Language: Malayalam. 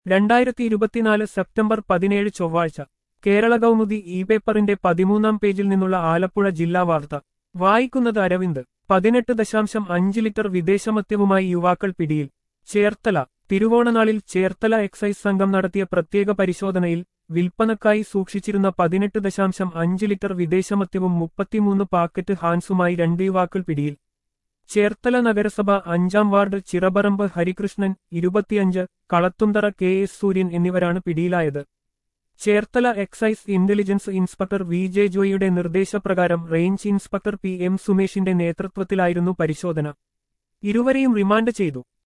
രണ്ടായിരത്തി ഇരുപത്തിനാല് സെപ്റ്റംബർ പതിനേഴ് ചൊവ്വാഴ്ച കേരള കൗമുദി ഇ പേപ്പറിന്റെ പതിമൂന്നാം പേജിൽ നിന്നുള്ള ആലപ്പുഴ ജില്ലാ വാർത്ത വായിക്കുന്നത് അരവിന്ദ് പതിനെട്ട് ദശാംശം അഞ്ച് ലിറ്റർ വിദേശമദ്യവുമായി യുവാക്കൾ പിടിയിൽ ചേർത്തല തിരുവോണനാളിൽ ചേർത്തല എക്സൈസ് സംഘം നടത്തിയ പ്രത്യേക പരിശോധനയിൽ വിൽപ്പനക്കായി സൂക്ഷിച്ചിരുന്ന പതിനെട്ട് ദശാംശം അഞ്ച് ലിറ്റർ വിദേശമദ്യവും മുപ്പത്തിമൂന്ന് പാക്കറ്റ് ഹാൻസുമായി രണ്ട് യുവാക്കൾ പിടിയിൽ ചേർത്തല നഗരസഭ അഞ്ചാം വാർഡ് ചിറബറമ്പ് ഹരികൃഷ്ണൻ ഇരുപത്തിയഞ്ച് കളത്തുന്തറ കെ എസ് സൂര്യൻ എന്നിവരാണ് പിടിയിലായത് Cherthala excise intelligence inspector V J ജോയിയുടെ നിർദ്ദേശപ്രകാരം റേഞ്ച് ഇൻസ്പെക്ടർ പി എം സുമേഷിന്റെ നേതൃത്വത്തിലായിരുന്നു പരിശോധന ഇരുവരെയും റിമാൻഡ് ചെയ്തു